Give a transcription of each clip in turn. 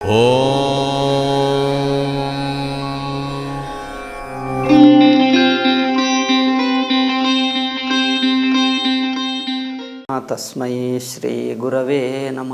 తస్మై శ్రీ గురవే నమ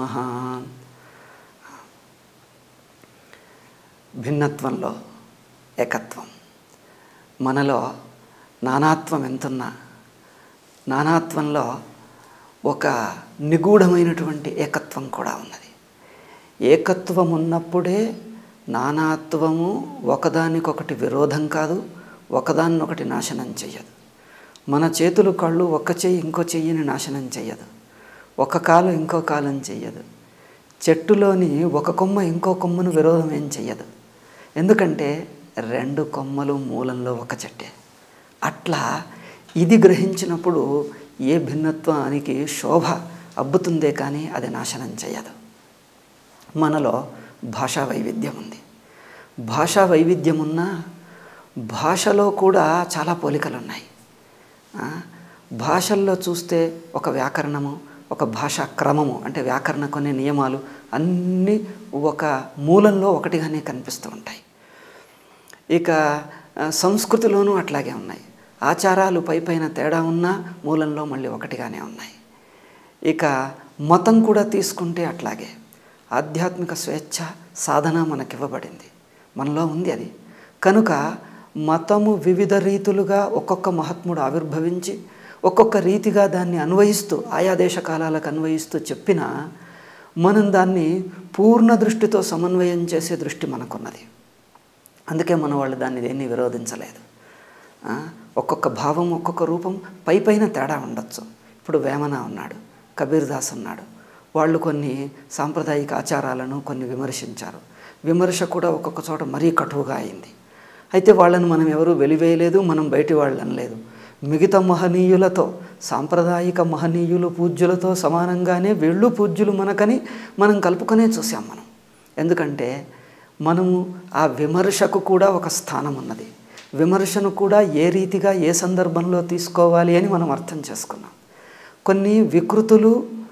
భిన్నత్వంలో ఏకత్వం మనలో నానాత్వం ఎంతున్నా నానాత్వంలో ఒక నిగూఢమైనటువంటి ఏకత్వం కూడా ఉన్నది ఏకత్వం ఉన్నప్పుడే నానాత్వము ఒకదానికొకటి విరోధం కాదు ఒకదాన్నొకటి నాశనం చెయ్యదు మన చేతులు కళ్ళు ఒక్క చెయ్యి ఇంకో చెయ్యిని నాశనం చెయ్యదు ఒక కాలు ఇంకో కాలం చెయ్యదు చెట్టులోని ఒక కొమ్మ ఇంకో కొమ్మను విరోధం ఏం చెయ్యదు ఎందుకంటే రెండు కొమ్మలు మూలంలో ఒక చెట్టే అట్లా ఇది గ్రహించినప్పుడు ఏ భిన్నత్వానికి శోభ అబ్బుతుందే కానీ అది నాశనం చేయదు మనలో భాషా వైవిధ్యం ఉంది భాషా వైవిధ్యం ఉన్న భాషలో కూడా చాలా పోలికలు ఉన్నాయి ఆ, భాషల్లో చూస్తే ఒక వ్యాకరణము ఒక భాషా క్రమము అంటే వ్యాకరణ కొన్ని నియమాలు అన్నీ ఒక మూలంలో ఒకటిగానే కనిపిస్తూ ఉంటాయి ఇక ఆ, సంస్కృతిలోనూ అట్లాగే ఉన్నాయి ఆచారాలు పై పైన తేడా ఉన్నా మూలంలో మళ్ళీ ఒకటిగానే ఉన్నాయి ఇక మతం కూడా తీసుకుంటే అట్లాగే ఆధ్యాత్మిక స్వేచ్ఛ సాధన మనకివ్వబడింది మనలో ఉంది అది కనుక మతము వివిధ రీతులుగా ఒక్కొక్క మహాత్ముడు ఆవిర్భవించి ఒక్కొక్క రీతిగా దాన్ని అన్వయిస్తూ ఆయా దేశ కాలాలకు అన్వయిస్తూ చెప్పినా మనం దాన్ని పూర్ణ దృష్టితో సమన్వయం చేసే దృష్టి మనకున్నది అందుకే మన వాళ్ళు దాన్ని దేన్ని విరోధించలేదు ఆ, ఒక్కొక్క భావం ఒక్కొక్క రూపం పై పైన తేడా ఉండొచ్చు ఇప్పుడు వేమన ఉన్నాడు కబీర్ దాస్ ఉన్నాడు వాళ్ళు కొన్ని సాంప్రదాయిక ఆచారాలను కొన్ని విమర్శించారు విమర్శ కూడా ఒక్కొక్క చోట మరీ కటువుగా అయింది అయితే వాళ్ళని మనం ఎవరూ వెలివేయలేదు మనం బయటి వాళ్ళు అనలేదు మిగతా మహనీయులతో సాంప్రదాయిక మహనీయులు పూజ్యులతో సమానంగానే వీళ్ళు పూజ్యులు మనకని మనం కలుపుకొనే చూసాం మనం ఎందుకంటే మనము ఆ విమర్శకు కూడా ఒక స్థానం ఉన్నది విమర్శను కూడా ఏ రీతిగా ఏ సందర్భంలో తీసుకోవాలి అని మనం అర్థం చేసుకున్నాం కొన్ని వికృతులు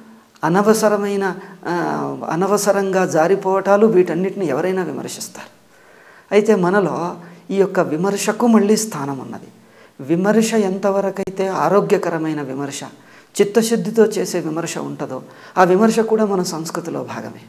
అనవసరమైన ఆ, అనవసరంగా జారిపోవటాలు వీటన్నిటిని ఎవరైనా విమర్శిస్తారు అయితే మనలో ఈ యొక్క విమర్శకు మళ్ళీ స్థానం ఉన్నది విమర్శ ఎంతవరకైతే ఆరోగ్యకరమైన విమర్శ చిత్తశుద్ధితో చేసే విమర్శ ఉంటుందో ఆ విమర్శ కూడా మన సంస్కృతిలో భాగమే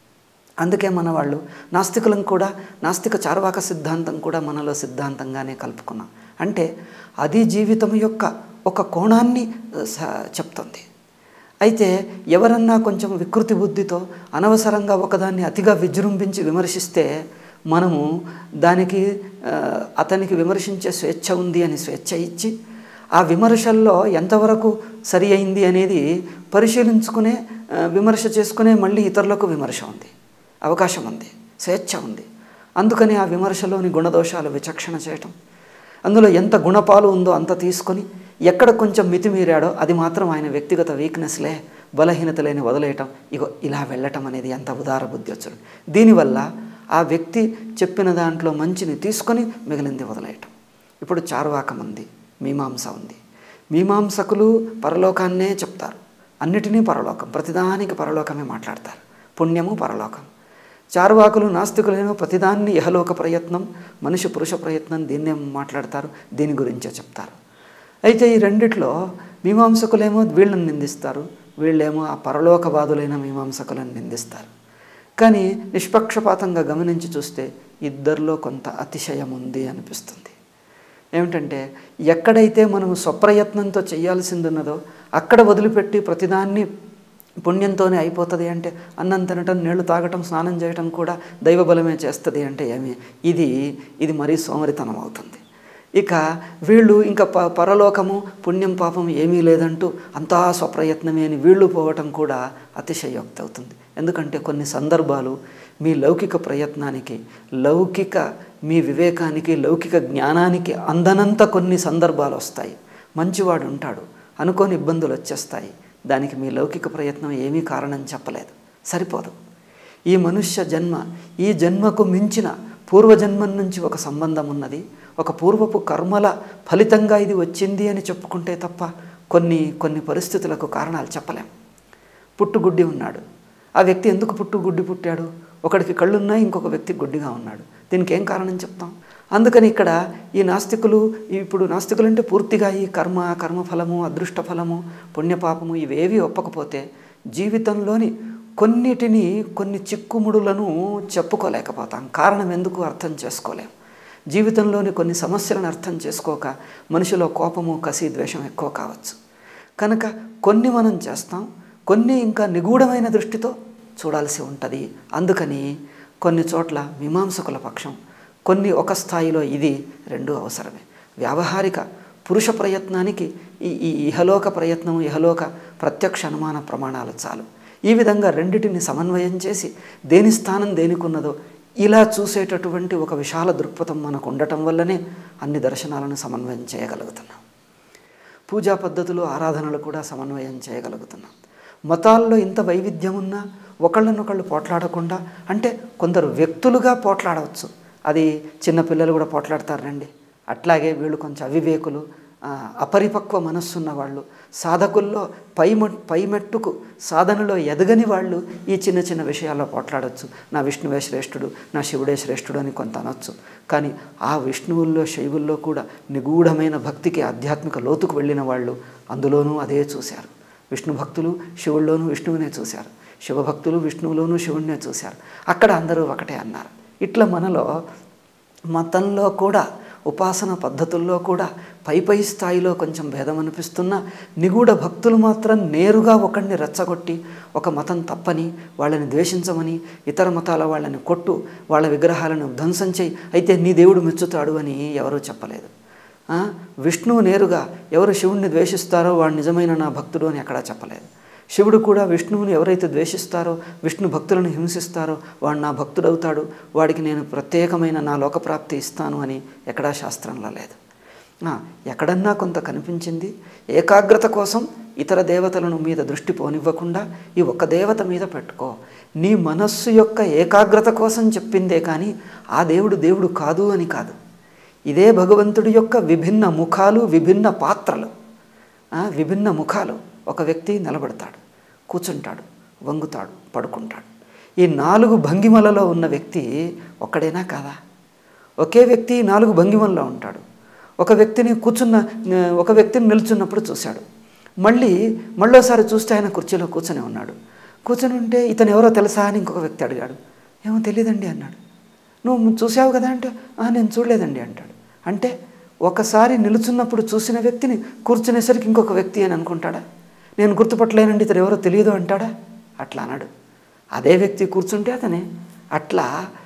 అందుకే మన వాళ్ళు నాస్తికులను కూడా నాస్తిక చార్వాక సిద్ధాంతం కూడా మనలో సిద్ధాంతంగానే కలుపుకున్నాం అంటే అది జీవితం యొక్క ఒక కోణాన్ని ఆ, స- చెప్తుంది అయితే ఎవరన్నా కొంచెం వికృతి బుద్ధితో అనవసరంగా ఒకదాన్ని అతిగా విజృంభించి విమర్శిస్తే మనము దానికి ఆ, అతనికి విమర్శించే స్వేచ్ఛ ఉంది అని స్వేచ్ఛ ఇచ్చి ఆ విమర్శల్లో ఎంతవరకు సరి అయింది అనేది పరిశీలించుకునే ఆ, విమర్శ చేసుకునే మళ్ళీ ఇతరులకు విమర్శ ఉంది అవకాశం ఉంది స్వేచ్ఛ ఉంది అందుకని ఆ విమర్శలోని గుణదోషాలు విచక్షణ చేయటం అందులో ఎంత గుణపాలు ఉందో అంత తీసుకొని ఎక్కడ కొంచెం మితిమీరాడో అది మాత్రం ఆయన వ్యక్తిగత వీక్నెస్లే బలహీనతలేని వదిలేయటం ఇగో ఇలా వెళ్ళటం అనేది ఎంత ఉదార బుద్ధి వచ్చుడు దీనివల్ల ఆ వ్యక్తి చెప్పిన దాంట్లో మంచిని తీసుకొని మిగిలింది వదిలేయటం ఇప్పుడు చార్వాకం ఉంది మీమాంస ఉంది మీమాంసకులు పరలోకాన్నే చెప్తారు అన్నిటినీ పరలోకం ప్రతిదానికి పరలోకమే మాట్లాడతారు పుణ్యము పరలోకం చార్వాకులు నాస్తికులైన ప్రతిదాన్ని ఇహలోక ప్రయత్నం మనిషి పురుష ప్రయత్నం దీన్నే మాట్లాడతారు దీని గురించే చెప్తారు అయితే ఈ రెండిట్లో మీమాంసకులేమో వీళ్ళని నిందిస్తారు వీళ్ళేమో ఆ పరలోకవాదులైన మీమాంసకులను నిందిస్తారు కానీ నిష్పక్షపాతంగా గమనించి చూస్తే ఇద్దరిలో కొంత అతిశయం ఉంది అనిపిస్తుంది ఏమిటంటే ఎక్కడైతే మనం స్వప్రయత్నంతో చేయాల్సింది ఉన్నదో అక్కడ వదిలిపెట్టి ప్రతిదాన్ని పుణ్యంతోనే అయిపోతుంది అంటే అన్నం తినటం నీళ్లు తాగటం స్నానం చేయటం కూడా దైవబలమే చేస్తుంది అంటే ఏమి ఇది ఇది మరీ సోమరితనం అవుతుంది ఇక వీళ్ళు ఇంకా ప పరలోకము పుణ్యం పాపం ఏమీ లేదంటూ అంతా స్వప్రయత్నమే అని వీళ్ళు పోవటం కూడా అతిశయోక్తి అవుతుంది ఎందుకంటే కొన్ని సందర్భాలు మీ లౌకిక ప్రయత్నానికి లౌకిక మీ వివేకానికి లౌకిక జ్ఞానానికి అందనంత కొన్ని సందర్భాలు వస్తాయి మంచివాడు ఉంటాడు అనుకోని ఇబ్బందులు వచ్చేస్తాయి దానికి మీ లౌకిక ప్రయత్నం ఏమీ కారణం చెప్పలేదు సరిపోదు ఈ మనుష్య జన్మ ఈ జన్మకు మించిన పూర్వజన్మం నుంచి ఒక సంబంధం ఉన్నది ఒక పూర్వపు కర్మల ఫలితంగా ఇది వచ్చింది అని చెప్పుకుంటే తప్ప కొన్ని కొన్ని పరిస్థితులకు కారణాలు చెప్పలేం పుట్టుగుడ్డి ఉన్నాడు ఆ వ్యక్తి ఎందుకు పుట్టుగుడ్డి పుట్టాడు ఒకడికి కళ్ళున్నాయి ఇంకొక వ్యక్తి గుడ్డిగా ఉన్నాడు దీనికి ఏం కారణం చెప్తాం అందుకని ఇక్కడ ఈ నాస్తికులు ఇప్పుడు నాస్తికులు అంటే పూర్తిగా ఈ కర్మ కర్మఫలము అదృష్ట ఫలము పుణ్యపాపము ఇవేవి ఒప్పకపోతే జీవితంలోని కొన్నిటిని కొన్ని చిక్కుముడులను చెప్పుకోలేకపోతాం కారణం ఎందుకు అర్థం చేసుకోలేం జీవితంలోని కొన్ని సమస్యలను అర్థం చేసుకోక మనిషిలో కోపము కసి ద్వేషం ఎక్కువ కావచ్చు కనుక కొన్ని మనం చేస్తాం కొన్ని ఇంకా నిగూఢమైన దృష్టితో చూడాల్సి ఉంటుంది అందుకని కొన్ని చోట్ల మీమాంసకుల పక్షం కొన్ని ఒక స్థాయిలో ఇది రెండు అవసరమే వ్యావహారిక పురుష ప్రయత్నానికి ఈ ఈ ఇహలోక ప్రయత్నం ఇహలోక ప్రత్యక్ష అనుమాన ప్రమాణాలు చాలు ఈ విధంగా రెండిటిని సమన్వయం చేసి దేని స్థానం దేనికున్నదో ఇలా చూసేటటువంటి ఒక విశాల దృక్పథం మనకు ఉండటం వల్లనే అన్ని దర్శనాలను సమన్వయం చేయగలుగుతున్నాం పూజా పద్ధతులు ఆరాధనలు కూడా సమన్వయం చేయగలుగుతున్నాం మతాల్లో ఇంత వైవిధ్యం ఉన్నా ఒకళ్ళనొకళ్ళు పోట్లాడకుండా అంటే కొందరు వ్యక్తులుగా పోట్లాడవచ్చు అది చిన్నపిల్లలు కూడా పోట్లాడతారండి అట్లాగే వీళ్ళు కొంచెం అవివేకులు ఆ, అపరిపక్వ మనస్సున్న వాళ్ళు సాధకుల్లో పై పై మెట్టుకు సాధనలో ఎదగని వాళ్ళు ఈ చిన్న చిన్న విషయాల్లో పోట్లాడొచ్చు నా విష్ణువే శ్రేష్ఠుడు నా శివుడే శ్రేష్ఠుడు అని కొంత అనొచ్చు కానీ ఆ విష్ణువుల్లో శైవుల్లో కూడా నిగూఢమైన భక్తికి ఆధ్యాత్మిక లోతుకు వెళ్ళిన వాళ్ళు అందులోనూ అదే చూశారు విష్ణు భక్తులు శివుల్లోనూ విష్ణువునే చూశారు శివభక్తులు విష్ణువులోనూ శివుణ్ణే చూశారు అక్కడ అందరూ ఒకటే అన్నారు ఇట్లా మనలో మతంలో కూడా ఉపాసన పద్ధతుల్లో కూడా పై పై స్థాయిలో కొంచెం భేదం అనిపిస్తున్నా నిగూఢ భక్తులు మాత్రం నేరుగా ఒకడిని రెచ్చగొట్టి ఒక మతం తప్పని వాళ్ళని ద్వేషించమని ఇతర మతాల వాళ్ళని కొట్టు వాళ్ళ విగ్రహాలను ధ్వంసం చేయి అయితే నీ దేవుడు మెచ్చుతాడు అని ఎవరూ చెప్పలేదు ఆ, విష్ణువు నేరుగా ఎవరు శివుణ్ణి ద్వేషిస్తారో వాడు నిజమైన నా భక్తుడు అని ఎక్కడా చెప్పలేదు శివుడు కూడా విష్ణువుని ఎవరైతే ద్వేషిస్తారో విష్ణు భక్తులను హింసిస్తారో వాడు నా భక్తుడవుతాడు వాడికి నేను ప్రత్యేకమైన నా లోకప్రాప్తి ఇస్తాను అని ఎక్కడా శాస్త్రంలో లేదు ఆ, ఎక్కడన్నా కొంత కనిపించింది ఏకాగ్రత కోసం ఇతర దేవతలను మీద దృష్టి పోనివ్వకుండా ఈ ఒక్క దేవత మీద పెట్టుకో నీ మనస్సు యొక్క ఏకాగ్రత కోసం చెప్పిందే కానీ ఆ దేవుడు దేవుడు కాదు అని కాదు ఇదే భగవంతుడి యొక్క విభిన్న ముఖాలు విభిన్న పాత్రలు ఆ, విభిన్న ముఖాలు ఒక వ్యక్తి నిలబడతాడు కూర్చుంటాడు వంగుతాడు పడుకుంటాడు ఈ నాలుగు భంగిమలలో ఉన్న వ్యక్తి ఒక్కడేనా కాదా ఒకే వ్యక్తి నాలుగు భంగిమల్లో ఉంటాడు ఒక వ్యక్తిని కూర్చున్న ఒక వ్యక్తిని నిల్చున్నప్పుడు చూశాడు మళ్ళీ మళ్ళోసారి చూస్తే ఆయన కుర్చీలో కూర్చొని ఉన్నాడు కూర్చొని ఉంటే ఇతను ఎవరో తెలుసా అని ఇంకొక వ్యక్తి అడిగాడు ఏమో తెలియదండి అన్నాడు నువ్వు చూసావు కదా అంటే "ఆ, నేను చూడలేదండి అంటాడు అంటే ఒకసారి నిలుచున్నప్పుడు చూసిన వ్యక్తిని కూర్చునేసరికి ఇంకొక వ్యక్తి అని అనుకుంటాడా నేను గుర్తుపట్టలేనండి ఇతను ఎవరో తెలియదు అంటాడా అట్లా అన్నాడు అదే వ్యక్తి కూర్చుంటే అతనే అట్లా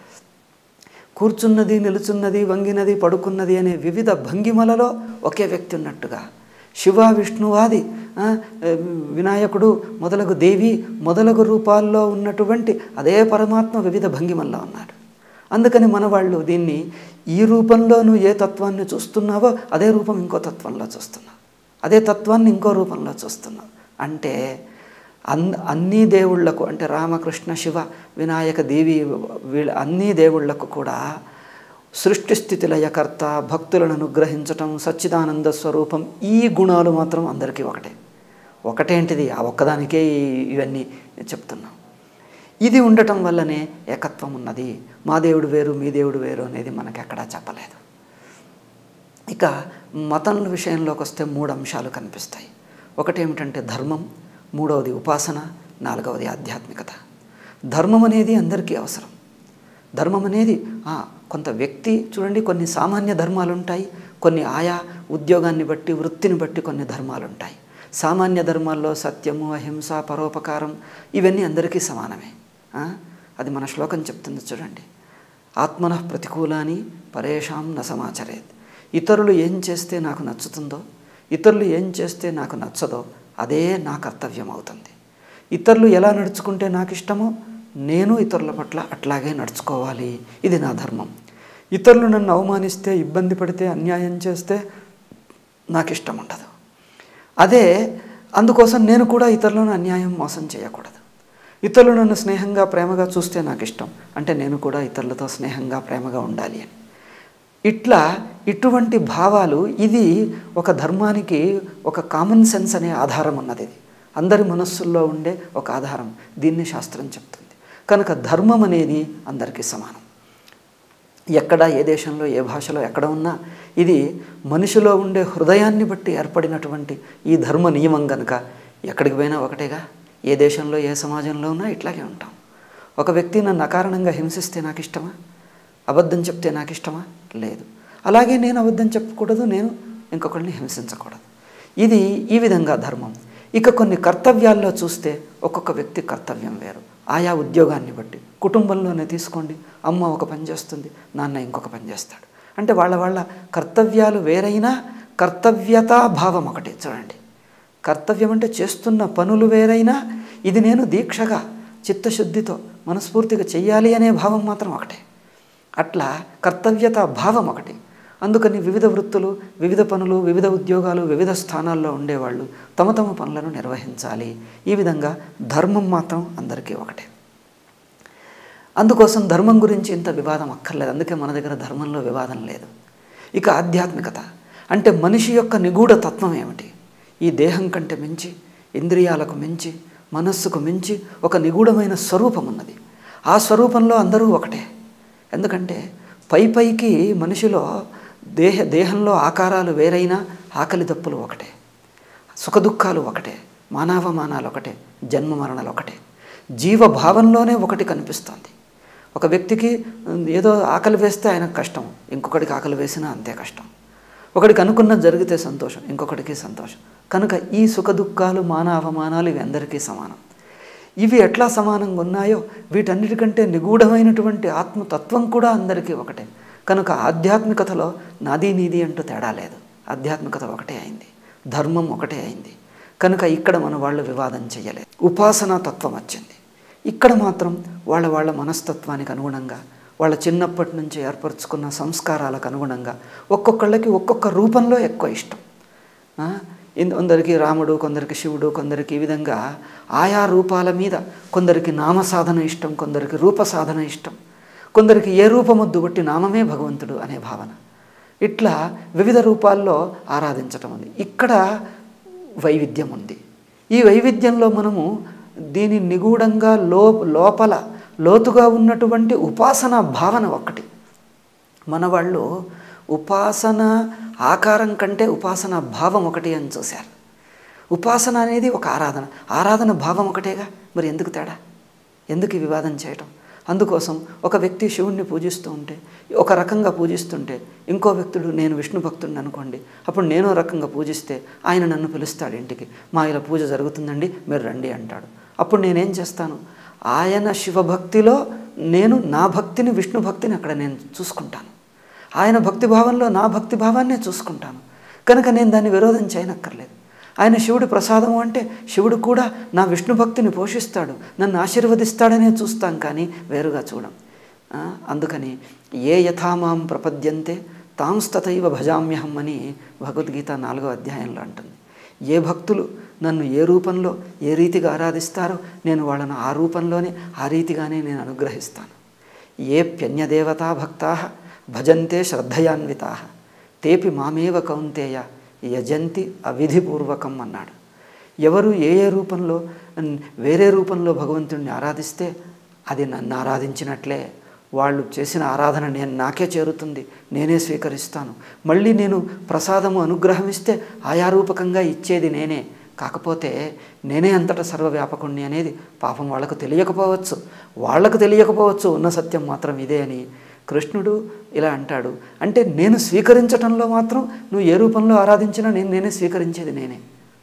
కూర్చున్నది నిలుచున్నది వంగినది పడుకున్నది అనే వివిధ భంగిమలలో ఒకే వ్యక్తి ఉన్నట్టుగా శివ విష్ణువాది ఆ, వినాయకుడు మొదలగు దేవి మొదలగు రూపాల్లో ఉన్నటువంటి అదే పరమాత్మ వివిధ భంగిమల్లో ఉన్నాడు అందుకని మన వాళ్ళు దీన్ని ఈ రూపంలో నువ్వు ఏ తత్వాన్ని చూస్తున్నావో అదే రూపం ఇంకో తత్వంలో చూస్తున్నావు అదే తత్వాన్ని ఇంకో రూపంలో చూస్తున్నావు అంటే అన్ అన్ని దేవుళ్లకు అంటే రామకృష్ణ శివ వినాయక దేవి వీళ్ళ అన్ని దేవుళ్లకు కూడా సృష్టి స్థితి లయకర్త భక్తులను అనుగ్రహించటం సచ్చిదానంద స్వరూపం ఈ గుణాలు మాత్రం అందరికీ ఒకటే ఒకటేంటిది ఆ ఒక్కదానికే ఈ- ఇవన్నీ చెప్తున్నాం ఇది ఉండటం వల్లనే ఏకత్వం ఉన్నది మా దేవుడు వేరు మీ దేవుడు వేరు అనేది మనకి ఎక్కడా చెప్పలేదు ఇక మతం విషయంలోకి వస్తే మూడు అంశాలు కనిపిస్తాయి ఒకటేమిటంటే ధర్మం మూడవది ఉపాసన నాలుగవది ఆధ్యాత్మికత ధర్మం అనేది అందరికీ అవసరం ధర్మం అనేది ఆ, కొంత వ్యక్తి చూడండి కొన్ని సామాన్య ధర్మాలు ఉంటాయి కొన్ని ఆయా ఉద్యోగాన్ని బట్టి వృత్తిని బట్టి కొన్ని ధర్మాలు ఉంటాయి సామాన్య ధర్మాల్లో సత్యము అహింస పరోపకారం ఇవన్నీ అందరికీ సమానమే ఆ? అది మన శ్లోకం చెప్తుంది చూడండి ఆత్మన ప్రతికూలాని పరేషాం న సమాచరేత్ ఇతరులు ఏం చేస్తే నాకు నచ్చుతుందో ఇతరులు ఏం చేస్తే నాకు నచ్చదో అదే నా కర్తవ్యం అవుతుంది ఇతరులు ఎలా నడుచుకుంటే నాకు ఇష్టమో నేను ఇతరుల పట్ల అట్లాగే నడుచుకోవాలి ఇది నా ధర్మం ఇతరులు నన్ను అవమానిస్తే ఇబ్బంది పడితే అన్యాయం చేస్తే నాకు ఇష్టం ఉండదు అదే అందుకోసం నేను కూడా ఇతరులను అన్యాయం మోసం చేయకూడదు ఇతరులు నన్ను స్నేహంగా ప్రేమగా చూస్తే నాకు ఇష్టం అంటే నేను కూడా ఇతరులతో స్నేహంగా ప్రేమగా ఉండాలి అని ఇట్లా ఇటువంటి భావాలు ఇది ఒక ధర్మానికి ఒక కామన్ సెన్స్ అనే ఆధారం ఉన్నది ఇది అందరి మనస్సుల్లో ఉండే ఒక ఆధారం దీన్ని శాస్త్రం చెప్తుంది కనుక ధర్మం అనేది అందరికీ సమానం ఎక్కడ ఏ దేశంలో ఏ భాషలో ఎక్కడ ఉన్నా ఇది మనిషిలో ఉండే హృదయాన్ని బట్టి ఏర్పడినటువంటి ఈ ధర్మ నియమం కనుక ఎక్కడికి పోయినా ఒకటేగా ఏ దేశంలో ఏ సమాజంలో ఉన్నా ఇట్లాగే ఉంటాం ఒక వ్యక్తి నన్ను అకారణంగా హింసిస్తే నాకు ఇష్టమా అబద్ధం చెప్తే నాకు ఇష్టమా లేదు అలాగే నేను అబద్ధం చెప్పకూడదు నేను ఇంకొకరిని హింసించకూడదు ఇది ఈ విధంగా ధర్మం ఇక కొన్ని కర్తవ్యాల్లో చూస్తే ఒక్కొక్క వ్యక్తి కర్తవ్యం వేరు ఆయా ఉద్యోగాన్ని బట్టి కుటుంబంలోనే తీసుకోండి అమ్మ ఒక పని చేస్తుంది నాన్న ఇంకొక పని చేస్తాడు అంటే వాళ్ళ వాళ్ళ కర్తవ్యాలు వేరైనా కర్తవ్యతా భావం ఒకటి చూడండి కర్తవ్యం అంటే చేస్తున్న పనులు వేరైనా ఇది నేను దీక్షగా చిత్తశుద్ధితో మనస్ఫూర్తిగా చెయ్యాలి అనే భావం మాత్రం ఒకటే అట్లా కర్తవ్యత భావం ఒకటి అందుకని వివిధ వృత్తులు వివిధ పనులు వివిధ ఉద్యోగాలు వివిధ స్థానాల్లో ఉండేవాళ్ళు తమ తమ పనులను నిర్వహించాలి ఈ విధంగా ధర్మం మాత్రం అందరికీ ఒకటే అందుకోసం ధర్మం గురించి ఇంత వివాదం అక్కర్లేదు అందుకే మన దగ్గర ధర్మంలో వివాదం లేదు ఇక ఆధ్యాత్మికత అంటే మనిషి యొక్క నిగూఢ తత్వం ఏమిటి ఈ దేహం కంటే మించి ఇంద్రియాలకు మించి మనస్సుకు మించి ఒక నిగూఢమైన స్వరూపం ఉన్నది ఆ స్వరూపంలో అందరూ ఒకటే ఎందుకంటే పై పైకి మనిషిలో దేహ దేహంలో ఆకారాలు వేరైనా ఆకలి దప్పులు ఒకటే సుఖదుఖాలు ఒకటే మానవమానాలు ఒకటే జన్మ మరణాలు ఒకటే జీవభావంలోనే ఒకటి కనిపిస్తుంది ఒక వ్యక్తికి ఏదో ఆకలి వేస్తే ఆయనకు కష్టం ఇంకొకటికి ఆకలి వేసినా అంతే కష్టం ఒకడికి అనుకున్నది జరిగితే సంతోషం ఇంకొకటికి సంతోషం కనుక ఈ సుఖ దుఃఖాలు మాన అవమానాలు ఇవి అందరికీ సమానం ఇవి ఎట్లా సమానంగా ఉన్నాయో వీటన్నిటికంటే నిగూఢమైనటువంటి ఆత్మతత్వం కూడా అందరికీ ఒకటే కనుక ఆధ్యాత్మికతలో నాది నీది అంటూ తేడా లేదు ఆధ్యాత్మికత ఒకటే అయింది ధర్మం ఒకటే అయింది కనుక ఇక్కడ మన వాళ్ళు వివాదం చేయలేదు ఉపాసనా తత్వం వచ్చింది ఇక్కడ మాత్రం వాళ్ళ వాళ్ళ మనస్తత్వానికి అనుగుణంగా వాళ్ళ చిన్నప్పటి నుంచి ఏర్పరచుకున్న సంస్కారాలకు అనుగుణంగా ఒక్కొక్కళ్ళకి ఒక్కొక్క రూపంలో ఎక్కువ ఇష్టం ఆ, ఇన్- కొందరికి రాముడు కొందరికి శివుడు కొందరికి ఈ విధంగా ఆయా రూపాల మీద కొందరికి నామ సాధన ఇష్టం కొందరికి రూప సాధన ఇష్టం కొందరికి ఏ రూపమొద్దు బట్టి నామమే భగవంతుడు అనే భావన ఇట్లా వివిధ రూపాల్లో ఆరాధించటం ఉంది ఇక్కడ వైవిధ్యం ఉంది ఈ వైవిధ్యంలో మనము దీని నిగూఢంగా లో లోపల లోతుగా ఉన్నటువంటి ఉపాసన భావన ఒక్కటి మన వాళ్ళు ఉపాసన ఆకారం కంటే ఉపాసన భావం ఒకటి అని చూశారు ఉపాసన అనేది ఒక ఆరాధన ఆరాధన భావం ఒకటేగా మరి ఎందుకు తేడా ఎందుకు ఈ వివాదం చేయటం అందుకోసం ఒక వ్యక్తి శివుణ్ణి పూజిస్తూ ఉంటే ఒక రకంగా పూజిస్తుంటే ఇంకో వ్యక్తుడు నేను విష్ణు భక్తుడిని అనుకోండి అప్పుడు నేను ఒక రకంగా పూజిస్తే ఆయన నన్ను పిలుస్తాడు ఇంటికి మా ఇలా పూజ జరుగుతుందండి మీరు రండి అంటాడు అప్పుడు నేనేం చేస్తాను ఆయన శివభక్తిలో నేను నా భక్తిని విష్ణు భక్తిని అక్కడ నేను చూసుకుంటాను ఆయన భక్తి భావంలో నా భక్తి భావాన్నే చూసుకుంటాను కనుక నేను దాన్ని విరోధం చేయనక్కర్లేదు ఆయన శివుడి ప్రసాదము అంటే శివుడు కూడా నా విష్ణు భక్తిని పోషిస్తాడు నన్ను ఆశీర్వదిస్తాడనే చూస్తాం కానీ వేరుగా చూడం ఆ, అందుకని ఏ యథామాం ప్రపద్యంతే తాంస్తతైవ భజామ్యహం అని భగవద్గీత నాలుగో అధ్యాయంలో అంటుంది ఏ భక్తులు నన్ను ఏ రూపంలో ఏ రీతిగా ఆరాధిస్తారో నేను వాళ్ళను ఆ రూపంలోనే ఆ రీతిగానే నేను అనుగ్రహిస్తాను ఏ ప్యన్యదేవతా భక్తా భజంతే శ్రద్ధయాన్వితా తేపి మామేవ కౌంతేయ యజంతి అవిధిపూర్వకం అన్నాడు ఎవరు ఏ ఏ రూపంలో న్- వేరే రూపంలో భగవంతుడిని ఆరాధిస్తే అది నన్ను ఆరాధించినట్లే వాళ్ళు చేసిన ఆరాధన నేను నాకే చేరుతుంది నేనే స్వీకరిస్తాను మళ్ళీ నేను ప్రసాదము అనుగ్రహం ఇస్తే ఆయా రూపకంగా ఇచ్చేది నేనే కాకపోతే నేనే అంతటా సర్వవ్యాపకుణ్ణి అనేది పాపం వాళ్ళకు తెలియకపోవచ్చు వాళ్ళకు తెలియకపోవచ్చు ఉన్న సత్యం మాత్రం ఇదే అని కృష్ణుడు ఇలా అంటాడు అంటే నేను స్వీకరించటంలో మాత్రం నువ్వు ఏ రూపంలో ఆరాధించినా నేను నేనే స్వీకరించేది నేనే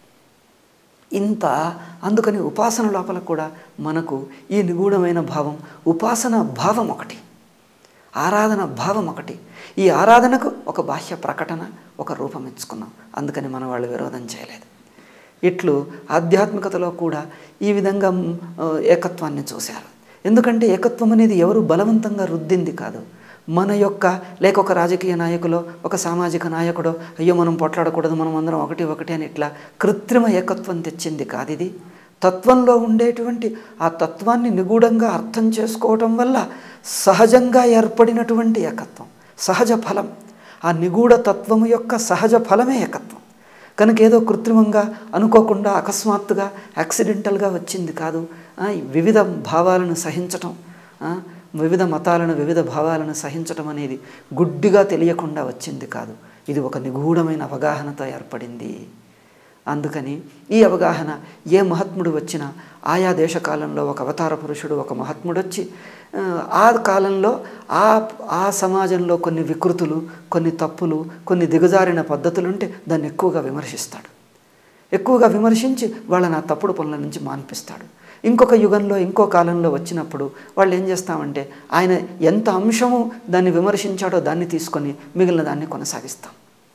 ఇంత అందుకని ఉపాసన లోపల కూడా మనకు ఈ నిగూఢమైన భావం ఉపాసన భావం ఒకటి ఆరాధన భావం ఒకటి ఈ ఆరాధనకు ఒక బాహ్య ప్రకటన ఒక రూపం ఇచ్చుకున్నాం అందుకని మన వాళ్ళు విరోధం చేయలేదు ఇట్లు ఆధ్యాత్మికతలో కూడా ఈ విధంగా మ్, ఆ, ఏకత్వాన్ని చూశారు ఎందుకంటే ఏకత్వం అనేది ఎవరు బలవంతంగా రుద్దింది కాదు మన యొక్క లేక ఒక రాజకీయ నాయకులో ఒక సామాజిక నాయకుడో అయ్యో మనం పొట్లాడకూడదు మనం అందరం ఒకటి ఒకటి అని ఇట్లా కృత్రిమ ఏకత్వం తెచ్చింది కాదు ఇది తత్వంలో ఉండేటువంటి ఆ తత్వాన్ని నిగూఢంగా అర్థం చేసుకోవటం వల్ల సహజంగా ఏర్పడినటువంటి ఏకత్వం సహజ ఫలం ఆ నిగూఢ తత్వము యొక్క సహజ ఫలమే ఏకత్వం కనుక ఏదో కృత్రిమంగా అనుకోకుండా అకస్మాత్తుగా యాక్సిడెంటల్గా వచ్చింది కాదు ఆ, వివిధ భావాలను సహించటం ఆ, వివిధ మతాలను వివిధ భావాలను సహించటం అనేది గుడ్డిగా తెలియకుండా వచ్చింది కాదు ఇది ఒక నిగూఢమైన అవగాహనతో ఏర్పడింది అందుకని ఈ అవగాహన ఏ మహాత్ముడు వచ్చినా ఆయా దేశకాలంలో ఒక అవతార పురుషుడు ఒక మహాత్ముడు వచ్చి ఆ, ఆ కాలంలో ఆ ఆ సమాజంలో కొన్ని వికృతులు కొన్ని తప్పులు కొన్ని దిగజారిన పద్ధతులు ఉంటే దాన్ని ఎక్కువగా విమర్శిస్తాడు ఎక్కువగా విమర్శించి వాళ్ళని ఆ తప్పుడు పనుల నుంచి మాన్పిస్తాడు ఇంకొక యుగంలో ఇంకో కాలంలో వచ్చినప్పుడు వాళ్ళు ఏం చేస్తామంటే ఆయన ఎంత అంశము దాన్ని విమర్శించాడో దాన్ని తీసుకొని మిగిలిన దాన్ని కొనసాగిస్తాం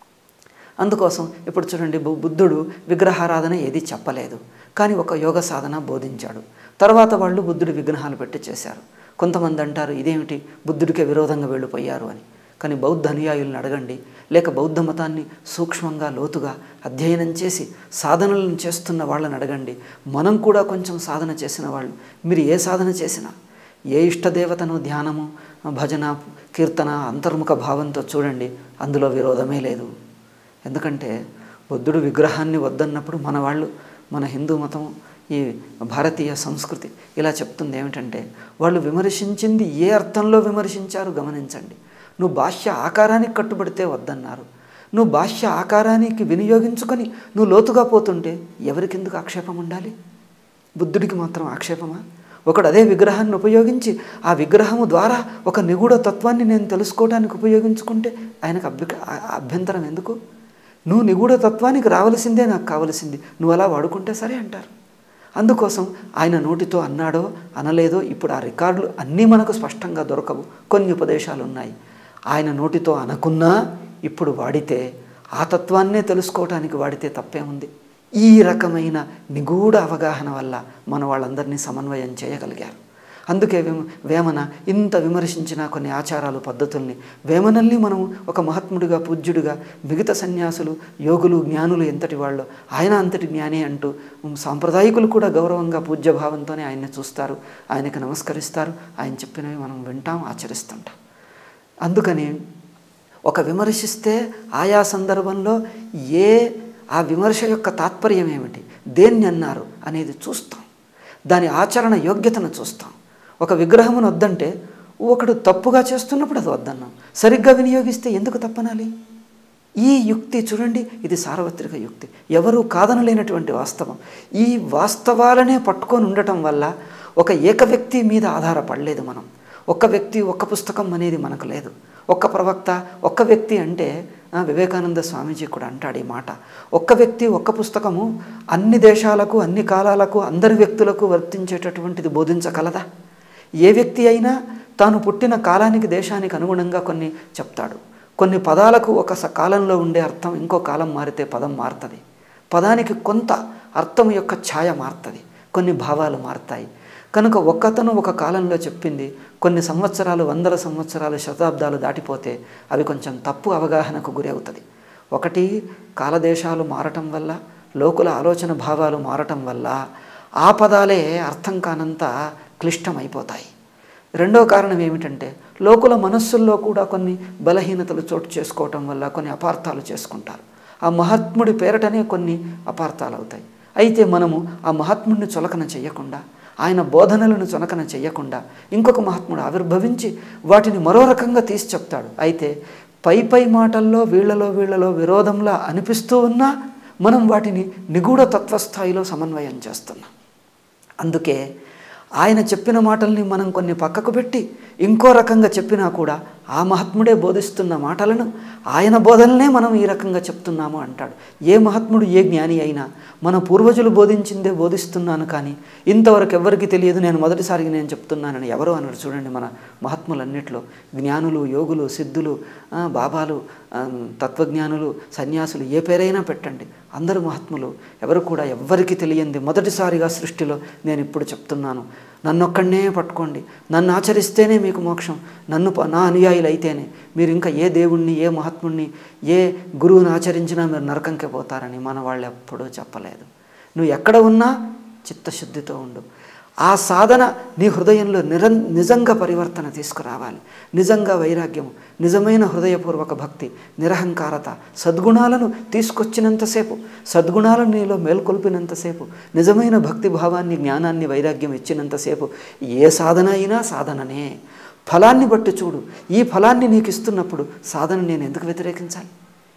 అందుకోసం ఇప్పుడు చూడండి బు- బుద్ధుడు విగ్రహారాధన ఏది చెప్పలేదు కానీ ఒక యోగ సాధన బోధించాడు తర్వాత వాళ్ళు బుద్ధుడి విగ్రహాలు పెట్టి చేశారు కొంతమంది అంటారు ఇదేమిటి బుద్ధుడికే విరోధంగా వెళ్ళిపోయారు అని కానీ బౌద్ధ అనుయాయులను అడగండి లేక బౌద్ధ మతాన్ని సూక్ష్మంగా లోతుగా అధ్యయనం చేసి సాధనలను చేస్తున్న వాళ్ళని అడగండి మనం కూడా కొంచెం సాధన చేసిన వాళ్ళు మీరు ఏ సాధన చేసినా ఏ ఇష్టదేవతను ధ్యానము భజన కీర్తన అంతర్ముఖ భావంతో చూడండి అందులో విరోధమే లేదు ఎందుకంటే బుద్ధుడు విగ్రహాన్ని వద్దన్నప్పుడు మన వాళ్ళు మన హిందూ మతం ఈ భారతీయ సంస్కృతి ఇలా చెప్తుంది ఏమిటంటే వాళ్ళు విమర్శించింది ఏ అర్థంలో విమర్శించారు గమనించండి నువ్వు భాష్య ఆకారానికి కట్టుబడితే వద్దన్నారు నువ్వు భాష్య ఆకారానికి వినియోగించుకొని నువ్వు లోతుగా పోతుంటే ఎవరికెందుకు ఆక్షేపం ఉండాలి బుద్ధుడికి మాత్రం ఆక్షేపమా ఒకడు అదే విగ్రహాన్ని ఉపయోగించి ఆ విగ్రహము ద్వారా ఒక నిగూఢ తత్వాన్ని నేను తెలుసుకోవడానికి ఉపయోగించుకుంటే ఆయనకు అభ్య అభ్యంతరం ఎందుకు నువ్వు నిగూఢ తత్వానికి రావలసిందే నాకు కావలసింది నువ్వు అలా వాడుకుంటే సరే అంటారు అందుకోసం ఆయన నోటితో అన్నాడో అనలేదో ఇప్పుడు ఆ రికార్డులు అన్నీ మనకు స్పష్టంగా దొరకవు కొన్ని ఉపదేశాలు ఉన్నాయి ఆయన నోటితో అనకున్నా ఇప్పుడు వాడితే ఆ తత్వాన్నే తెలుసుకోవటానికి వాడితే తప్పేముంది ఈ రకమైన నిగూఢ అవగాహన వల్ల మన వాళ్ళందరినీ సమన్వయం చేయగలిగారు అందుకే వేమ వేమన ఇంత విమర్శించిన కొన్ని ఆచారాలు పద్ధతుల్ని వేమనల్ని మనం ఒక మహాత్ముడిగా పూజ్యుడిగా మిగతా సన్యాసులు యోగులు జ్ఞానులు ఎంతటి వాళ్ళు ఆయన అంతటి జ్ఞాని అంటూ సాంప్రదాయకులు కూడా గౌరవంగా పూజ్యభావంతోనే ఆయన్ని చూస్తారు ఆయనకి నమస్కరిస్తారు ఆయన చెప్పినవి మనం వింటాం ఆచరిస్తుంటాం అందుకని ఒక విమర్శిస్తే ఆయా సందర్భంలో ఏ ఆ విమర్శ యొక్క తాత్పర్యం ఏమిటి దేన్ని అన్నారు అనేది చూస్తాం దాని ఆచరణ యోగ్యతను చూస్తాం ఒక విగ్రహమును వద్దంటే ఒకడు తప్పుగా చేస్తున్నప్పుడు అది వద్దన్నాం సరిగ్గా వినియోగిస్తే ఎందుకు తప్పనాలి ఈ యుక్తి చూడండి ఇది సార్వత్రిక యుక్తి ఎవరు కాదనలేనటువంటి వాస్తవం ఈ వాస్తవాలనే పట్టుకొని ఉండటం వల్ల ఒక ఏక వ్యక్తి మీద ఆధారపడలేదు మనం ఒక్క వ్యక్తి ఒక్క పుస్తకం అనేది మనకు లేదు ఒక్క ప్రవక్త ఒక్క వ్యక్తి అంటే ఆ, వివేకానంద స్వామీజీ కూడా అంటాడు ఈ మాట ఒక్క వ్యక్తి ఒక్క పుస్తకము అన్ని దేశాలకు అన్ని కాలాలకు అందరి వ్యక్తులకు వర్తించేటటువంటిది బోధించగలదా ఏ వ్యక్తి అయినా తాను పుట్టిన కాలానికి దేశానికి అనుగుణంగా కొన్ని చెప్తాడు కొన్ని పదాలకు ఒక స- కాలంలో ఉండే అర్థం ఇంకో కాలం మారితే పదం మారుతుంది పదానికి కొంత అర్థం యొక్క ఛాయ మారుతుంది కొన్ని భావాలు మారుతాయి కనుక ఒక్కతను ఒక కాలంలో చెప్పింది కొన్ని సంవత్సరాలు వందల సంవత్సరాలు శతాబ్దాలు దాటిపోతే అవి కొంచెం తప్పు అవగాహనకు గురి అవుతుంది ఒకటి కాలదేశాలు మారటం వల్ల లోకుల ఆలోచన భావాలు మారటం వల్ల ఆ పదాలే అర్థం కానంత క్లిష్టమైపోతాయి రెండో కారణం ఏమిటంటే లోకుల మనస్సుల్లో కూడా కొన్ని బలహీనతలు చోటు చేసుకోవటం వల్ల కొన్ని అపార్థాలు చేసుకుంటారు ఆ మహాత్ముడి పేరటనే కొన్ని అపార్థాలు అవుతాయి అయితే మనము ఆ మహాత్ముడిని చులకన చెయ్యకుండా ఆయన బోధనలను చులకన చెయ్యకుండా ఇంకొక మహాత్ముడు ఆవిర్భవించి వాటిని మరో రకంగా తీసి చెప్తాడు అయితే పై పై మాటల్లో వీళ్ళలో వీళ్ళలో విరోధంలా అనిపిస్తూ ఉన్నా మనం వాటిని నిగూఢ తత్వస్థాయిలో సమన్వయం చేస్తున్నాం అందుకే ఆయన చెప్పిన మాటల్ని మనం కొన్ని పక్కకు పెట్టి ఇంకో రకంగా చెప్పినా కూడా ఆ మహాత్ముడే బోధిస్తున్న మాటలను ఆయన బోధనలే మనం ఈ రకంగా చెప్తున్నాము అంటాడు ఏ మహాత్ముడు ఏ జ్ఞాని అయినా మన పూర్వజులు బోధించిందే బోధిస్తున్నాను కానీ ఇంతవరకు ఎవరికి తెలియదు నేను మొదటిసారిగా నేను చెప్తున్నానని ఎవరు అన్నారు చూడండి మన మహాత్ములన్నిట్లో జ్ఞానులు యోగులు సిద్ధులు ఆ, బాబాలు ఆ, తత్వజ్ఞానులు సన్యాసులు ఏ పేరైనా పెట్టండి అందరూ మహాత్ములు ఎవరు కూడా ఎవ్వరికి తెలియంది మొదటిసారిగా సృష్టిలో నేను ఇప్పుడు చెప్తున్నాను నన్నొక్కడనే పట్టుకోండి నన్ను ఆచరిస్తేనే మీకు మోక్షం నన్ను ప- నా అనుయాయులు అయితేనే మీరు ఇంకా ఏ దేవుణ్ణి ఏ మహాత్ముడిని ఏ గురువుని ఆచరించినా మీరు నరకంకే పోతారని మన వాళ్ళు ఎప్పుడూ చెప్పలేదు నువ్వు ఎక్కడ ఉన్నా చిత్తశుద్ధితో ఉండు ఆ సాధన నీ హృదయంలో నిరం నిజంగా పరివర్తన తీసుకురావాలి నిజంగా వైరాగ్యము నిజమైన హృదయపూర్వక భక్తి నిరహంకారత సద్గుణాలను తీసుకొచ్చినంతసేపు సద్గుణాలను నీలో మేల్కొల్పినంతసేపు నిజమైన భక్తి భావాన్ని జ్ఞానాన్ని వైరాగ్యం ఇచ్చినంతసేపు ఏ సాధన అయినా సాధననే ఫలాన్ని బట్టి చూడు ఈ ఫలాన్ని నీకు ఇస్తున్నప్పుడు సాధన నేను ఎందుకు వ్యతిరేకించాలి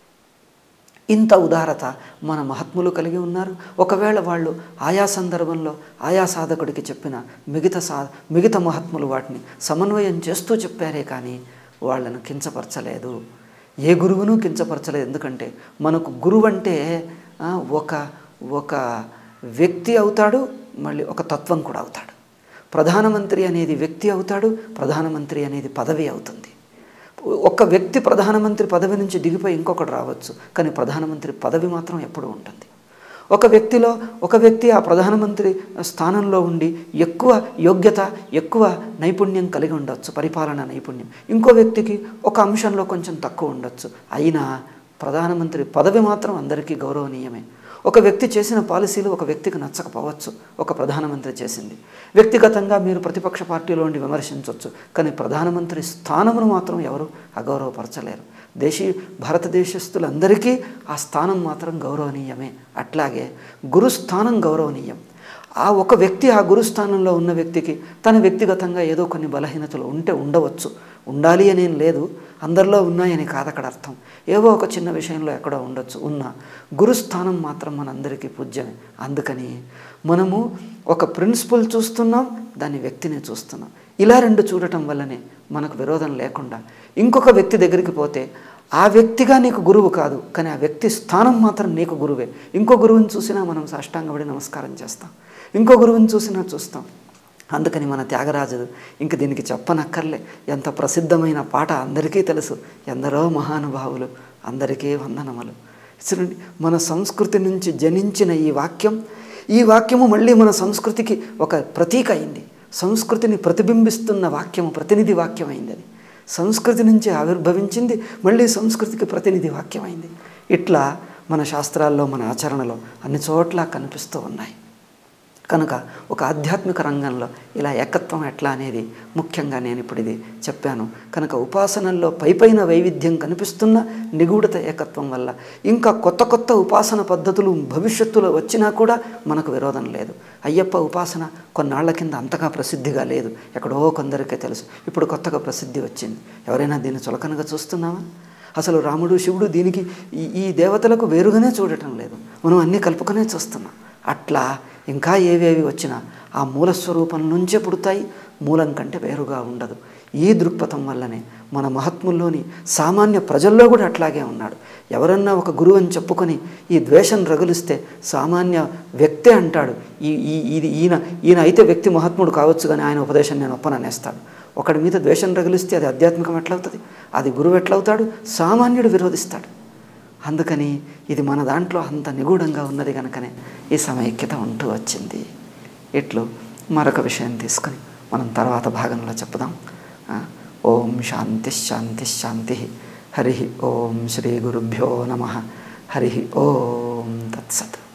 ఇంత ఉదారత మన మహాత్ములు కలిగి ఉన్నారు ఒకవేళ వాళ్ళు ఆయా సందర్భంలో ఆయా సాధకుడికి చెప్పిన మిగతా సా మిగతా మహాత్ములు వాటిని సమన్వయం చేస్తూ చెప్పారే కానీ వాళ్ళను కించపరచలేదు ఏ గురువును కించపరచలేదు ఎందుకంటే మనకు గురువు అంటే ఆ, ఒక ఒక వ్యక్తి అవుతాడు మళ్ళీ ఒక తత్వం కూడా అవుతాడు ప్రధానమంత్రి అనేది వ్యక్తి అవుతాడు ప్రధానమంత్రి అనేది పదవి అవుతుంది ఒక వ్యక్తి ప్రధానమంత్రి పదవి నుంచి దిగిపోయి ఇంకొకటి రావచ్చు కానీ ప్రధానమంత్రి పదవి మాత్రం ఎప్పుడూ ఉంటుంది ఒక వ్యక్తిలో ఒక వ్యక్తి ఆ ప్రధానమంత్రి స్థానంలో ఉండి ఎక్కువ యోగ్యత ఎక్కువ నైపుణ్యం కలిగి ఉండొచ్చు పరిపాలన నైపుణ్యం ఇంకో వ్యక్తికి ఒక అంశంలో కొంచెం తక్కువ ఉండొచ్చు అయినా ప్రధానమంత్రి పదవి మాత్రం అందరికీ గౌరవనీయమే ఒక వ్యక్తి చేసిన పాలసీలు ఒక వ్యక్తికి నచ్చకపోవచ్చు ఒక ప్రధానమంత్రి చేసింది వ్యక్తిగతంగా మీరు ప్రతిపక్ష పార్టీలో ఉండి విమర్శించవచ్చు కానీ ప్రధానమంత్రి స్థానమును మాత్రం ఎవరు అగౌరవపరచలేరు దేశీ భారతదేశస్తులందరికీ ఆ స్థానం మాత్రం గౌరవనీయమే అట్లాగే గురుస్థానం గౌరవనీయం ఆ ఒక వ్యక్తి ఆ గురుస్థానంలో ఉన్న వ్యక్తికి తన వ్యక్తిగతంగా ఏదో కొన్ని బలహీనతలు ఉంటే ఉండవచ్చు ఉండాలి అనేం లేదు అందరిలో ఉన్నాయని కాదు అక్కడ అర్థం ఏవో ఒక చిన్న విషయంలో ఎక్కడో ఉండొచ్చు ఉన్న గురుస్థానం మాత్రం మనందరికీ పూజ్యమే అందుకని మనము ఒక ప్రిన్సిపల్ చూస్తున్నాం దాని వ్యక్తిని చూస్తున్నాం ఇలా రెండు చూడటం వల్లనే మనకు విరోధం లేకుండా ఇంకొక వ్యక్తి దగ్గరికి పోతే ఆ వ్యక్తిగా నీకు గురువు కాదు కానీ ఆ వ్యక్తి స్థానం మాత్రం నీకు గురువే ఇంకో గురువుని చూసినా మనం సాష్టాంగపడి నమస్కారం చేస్తాం ఇంకో గురువుని చూసినా చూస్తాం అందుకని మన త్యాగరాజు ఇంక దీనికి చెప్పనక్కర్లే ఎంత ప్రసిద్ధమైన పాట అందరికీ తెలుసు ఎందరో మహానుభావులు అందరికీ వందనములు చూడండి మన సంస్కృతి నుంచి జనించిన ఈ వాక్యం ఈ వాక్యము మళ్ళీ మన సంస్కృతికి ఒక ప్రతీక అయింది సంస్కృతిని ప్రతిబింబిస్తున్న వాక్యము ప్రతినిధి వాక్యం అయింది అది సంస్కృతి నుంచి ఆవిర్భవించింది మళ్ళీ సంస్కృతికి ప్రతినిధి వాక్యమైంది ఇట్లా మన శాస్త్రాల్లో మన ఆచరణలో అన్ని చోట్ల కనిపిస్తూ ఉన్నాయి కనుక ఒక ఆధ్యాత్మిక రంగంలో ఇలా ఏకత్వం ఎట్లా అనేది ముఖ్యంగా నేను ఇప్పుడు ఇది చెప్పాను కనుక ఉపాసనల్లో పైపైన వైవిధ్యం కనిపిస్తున్న నిగూఢత ఏకత్వం వల్ల ఇంకా కొత్త కొత్త ఉపాసన పద్ధతులు భవిష్యత్తులో వచ్చినా కూడా మనకు విరోధం లేదు అయ్యప్ప ఉపాసన కొన్నాళ్ల కింద అంతగా ప్రసిద్ధిగా లేదు ఎక్కడో కొందరికే తెలుసు ఇప్పుడు కొత్తగా ప్రసిద్ధి వచ్చింది ఎవరైనా దీన్ని చులకనగా చూస్తున్నామా అసలు రాముడు శివుడు దీనికి ఈ ఈ దేవతలకు వేరుగానే చూడటం లేదు మనం అన్నీ కలుపుకునే చూస్తున్నాం అట్లా ఇంకా ఏవేవి వచ్చినా ఆ మూల స్వరూపం నుంచే పుడతాయి మూలం కంటే వేరుగా ఉండదు ఈ దృక్పథం వల్లనే మన మహాత్ముల్లోని సామాన్య ప్రజల్లో కూడా అట్లాగే ఉన్నాడు ఎవరన్నా ఒక గురువు అని చెప్పుకొని ఈ ద్వేషం రగులిస్తే సామాన్య వ్యక్తే అంటాడు ఈ ఈ ఇది ఈయన ఈయన అయితే వ్యక్తి మహాత్ముడు కావచ్చు కానీ ఆయన ఉపదేశం నేను ఒప్పననేస్తాడు ఒకడి మీద ద్వేషం రగిలిస్తే అది ఆధ్యాత్మికం ఎట్లవుతుంది అది గురువు ఎట్లవుతాడు సామాన్యుడు విరోధిస్తాడు అందుకని ఇది మన దాంట్లో అంత నిగూఢంగా ఉన్నది కనుకనే ఈ సమైక్యత ఉంటూ వచ్చింది ఇట్లు మరొక విషయం తీసుకొని మనం తర్వాత భాగంలో చెప్పుదాం ఆ, ఓం శాంతి శాంతి శాంతి హరి ఓం శ్రీ గురుభ్యో నమ హరి ఓం తత్సత్